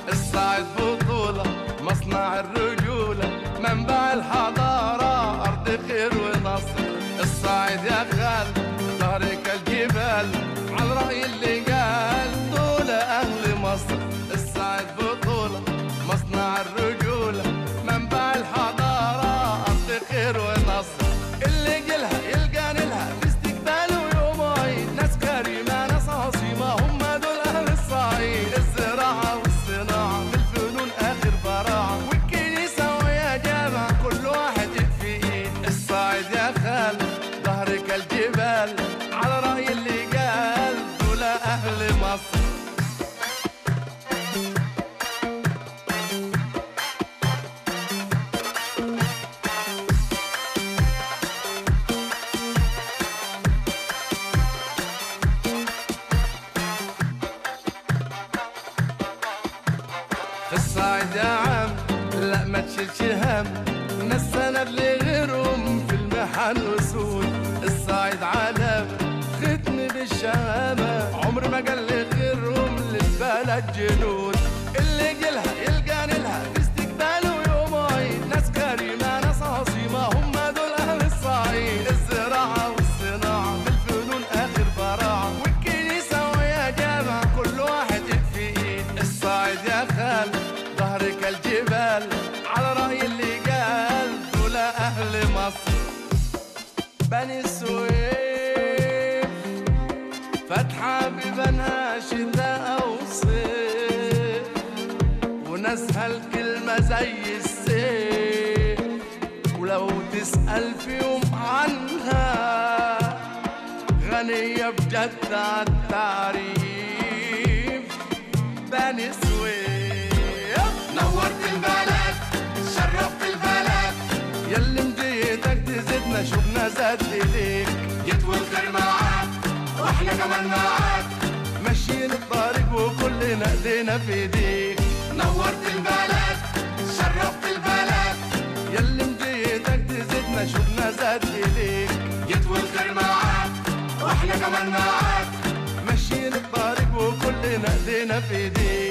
الصعيد بطولة مصنع الرجولة منبع الحضارة أرض خير ونصر الصعيد يا خال ظهرك الجبال على الرأي اللي قال دول أهل مصر الصعيد بطولة مصنع الرجولة منبع الحضارة أرض خير ونصر اللي جلها يلقى لها في استقبال ويوم عيد ناس كريمة ناس عظيمة هم دول أهل الصعيد الزراعة والصناعة بالفنون آخر براعة والكنيسة ويا جامع كل واحد يد في إيد الصعيد يا خال ظهرك الجبال على رأي اللي قال دول أهل مصر في الصعيد يا عم لا ما تشيلش هم ناس سند لغيرهم في المحن وسود الصعيد علم ختم بالشهامة عمر ما قال لغيرهم للبلد جنود اللي جلها يلقى لها في استقبال ويوم عيد ناس كريمة ناس عظيمة هم دول أهل الصعيد الزراعة والصناعة بالفنون آخر براعة والكنيسة ويا جامع كل واحد يد في إيد الصعيد يا خال ظهرك الجبال على رأي اللي قال دول أهل مصر بني سويف فتحة ببنها شتاء أو صيف وناسها الكلمة زي السيف ولو تسأل فيهم عنها غنية بجد عالتعريف بني سويف نورت البلد شرفت البلد ياللي مجيتك تزيدنا شوفنا زاد ايديك جيت والخير معاك واحنا كمان معاك ماشيين الطريق وكلنا ايدينا في ايديك نورت البلد شرفت البلد ياللي مجيتك تزيدنا شوفنا زاد ايديك جيت والخير معاك واحنا كمان معاك ماشيين الطريق وكلنا ايدينا في ايديك